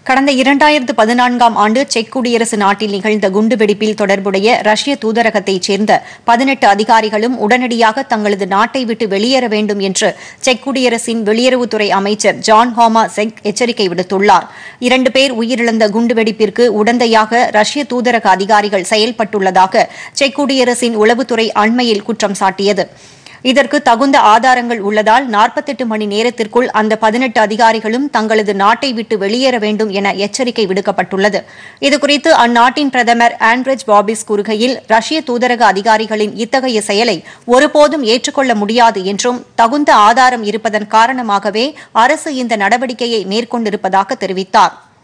கடந்த இரண்டாயிரத்து பதினான்காம் ஆண்டு செக் குடியரசு நாட்டில் நிகழ்ந்த குண்டுவெடிப்பில் தொடர்புடைய ரஷ்ய தூதரகத்தைச் சேர்ந்த பதினெட்டு அதிகாரிகளும் உடனடியாக தங்களது நாட்டை விட்டு வெளியேற வேண்டும் என்று செக் குடியரசின் வெளியுறவுத்துறை அமைச்சர் ஜான் ஹாமா செக் எச்சரிக்கை விடுத்துள்ளார் இரண்டு பேர் உயிரிழந்த குண்டுவெடிப்பிற்கு உடந்தையாக ரஷ்ய தூதரக அதிகாரிகள் செயல்பட்டுள்ளதாக செக் குடியரசின் உளவுத்துறை அண்மையில் குற்றம் சாட்டியது இதற்கு தகுந்த ஆதாரங்கள் உள்ளதால் நாற்பத்தெட்டு மணி நேரத்திற்குள் அந்த பதினெட்டு அதிகாரிகளும் தங்களது நாட்டை விட்டு வெளியேற வேண்டும் என எச்சரிக்கை விடுக்கப்பட்டுள்ளது இதுகுறித்து அந்நாட்டின் பிரதமர் ஆண்ட்ரெஜ் பாபிஸ் கூறுகையில் ரஷ்ய தூதரக அதிகாரிகளின் இத்தகைய செயலை ஒருபோதும் ஏற்றுக்கொள்ள முடியாது என்றும் தகுந்த ஆதாரம் இருப்பதன் காரணமாகவே அரசு இந்த நடவடிக்கையை மேற்கொண்டிருப்பதாக தெரிவித்தாா்